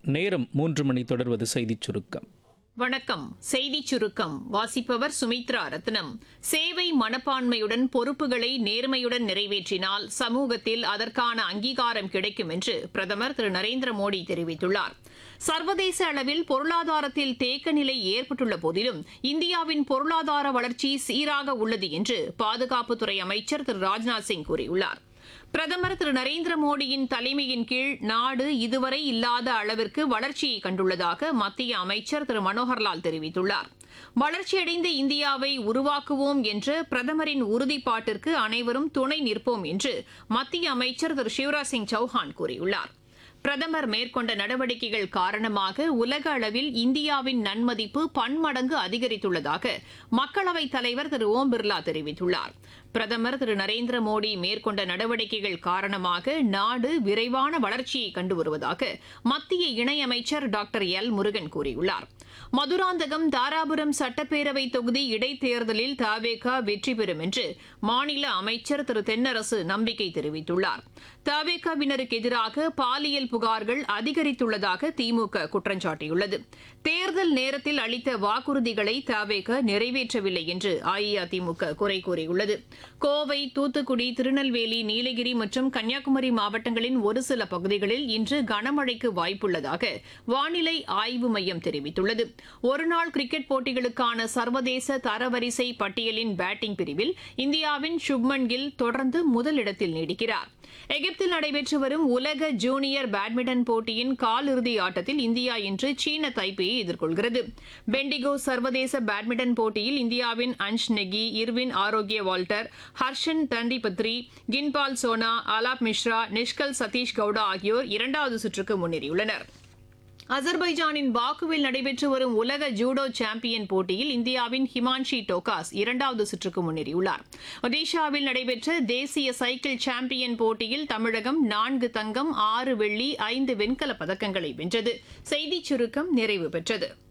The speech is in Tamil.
நேரம் மூன்று மணி தொடர்வது செய்திச் சுருக்கம் வணக்கம் செய்திச் சுருக்கம் வாசிப்பவர் சுமித்ரா ரத்னம் சேவை மனப்பான்மையுடன் பொறுப்புகளை நேர்மையுடன் நிறைவேற்றினால் சமூகத்தில் அதற்கான அங்கீகாரம் கிடைக்கும் என்று பிரதமர் திரு நரேந்திர மோடி தெரிவித்துள்ளார் சர்வதேச அளவில் பொருளாதாரத்தில் தேக்க நிலை ஏற்பட்டுள்ள போதிலும் இந்தியாவின் பொருளாதார வளர்ச்சி சீராக உள்ளது என்று பாதுகாப்புத்துறை அமைச்சர் திரு ராஜ்நாத் சிங் கூறியுள்ளார் பிரதமர் திரு நரேந்திர மோடியின் தலைமையின் கீழ் நாடு இதுவரை இல்லாத அளவிற்கு வளர்ச்சியை கண்டுள்ளதாக மத்திய அமைச்சர் திரு மனோகர்லால் தெரிவித்துள்ளார் வளர்ச்சியடைந்த இந்தியாவை உருவாக்குவோம் என்ற பிரதமரின் உறுதிப்பாட்டிற்கு அனைவரும் துணை நிற்போம் என்று மத்திய அமைச்சர் திரு சிவராஜ் சிங் சௌஹான் கூறியுள்ளார் பிரதமர் மேற்கொண்ட நடவடிக்கைகள் காரணமாக உலக அளவில் இந்தியாவின் நன்மதிப்பு பன்மடங்கு அதிகரித்துள்ளதாக மக்களவைத் தலைவர் திரு ஓம் பிர்லா தெரிவித்துள்ளார் பிரதமர் திரு நரேந்திர மோடி மேற்கொண்ட நடவடிக்கைகள் காரணமாக நாடு விரைவான வளர்ச்சியை கண்டு வருவதாக மத்திய இணையமைச்சர் டாக்டர் எல் முருகன் கூறியுள்ளார் மதுராந்தகம் தாராபுரம் சட்டப்பேரவை தொகுதி இடைத்தேர்தலில் தாவேகா வெற்றி பெறும் என்று மாநில அமைச்சர் திரு தென்னரசு நம்பிக்கை தெரிவித்துள்ளார் தாவேகாவினருக்கு எதிராக பாலியல் புகார்கள் அதிகரித்துள்ளதாக திமுக குற்றம் சாட்டியுள்ளது தேர்தல் நேரத்தில் அளித்த வாக்குறுதிகளை தாவேக நிறைவேற்றவில்லை என்று அஇஅதிமுக குறை கூறியுள்ளது கோவை தூத்துக்குடி திருநெல்வேலி நீலகிரி மற்றும் கன்னியாகுமரி மாவட்டங்களின் ஒரு சில பகுதிகளில் இன்று கனமழைக்கு வாய்ப்புள்ளதாக வானிலை ஆய்வு மையம் தெரிவித்துள்ளது ஒருநாள் கிரிக்கெட் போட்டிகளுக்கான சர்வதேச தரவரிசை பட்டியலின் பேட்டிங் பிரிவில் இந்தியாவின் சுப்மன் கில் தொடர்ந்து முதலிடத்தில் நீடிக்கிறார் எகிப்தில் நடைபெற்று வரும் உலக ஜூனியர் பேட்மிண்டன் போட்டியின் காலிறுதி ஆட்டத்தில் இந்தியா இன்று சீன தைப்பேயை எதிர்கொள்கிறது பெண்டிகோ சர்வதேச பேட்மிண்டன் போட்டியில் இந்தியாவின் அன்ஷ் நெகி இர்வின் ஆரோக்கிய வால்டர் ஹர்ஷன் தண்டிபத்ரி கின்பால் சோனா அலாப் மிஸ்ரா நிஷ்கல் சதீஷ் கவுடா ஆகியோர் இரண்டாவது சுற்றுக்கு முன்னேறியுள்ளனர் அசர்பைஜானின் பாக்குவில் நடைபெற்று வரும் உலக ஜூடோ சாம்பியன் போட்டியில் இந்தியாவின் ஹிமான்ஷி டோகாஸ் இரண்டாவது சுற்றுக்கு முன்னேறியுள்ளார் ஒடிஷாவில் நடைபெற்ற தேசிய சைக்கிள் சாம்பியன் போட்டியில் தமிழகம் நான்கு தங்கம் ஆறு வெள்ளி ஐந்து வெண்கலப் பதக்கங்களை வென்றது செய்திச் சுருக்கம் நிறைவு பெற்றது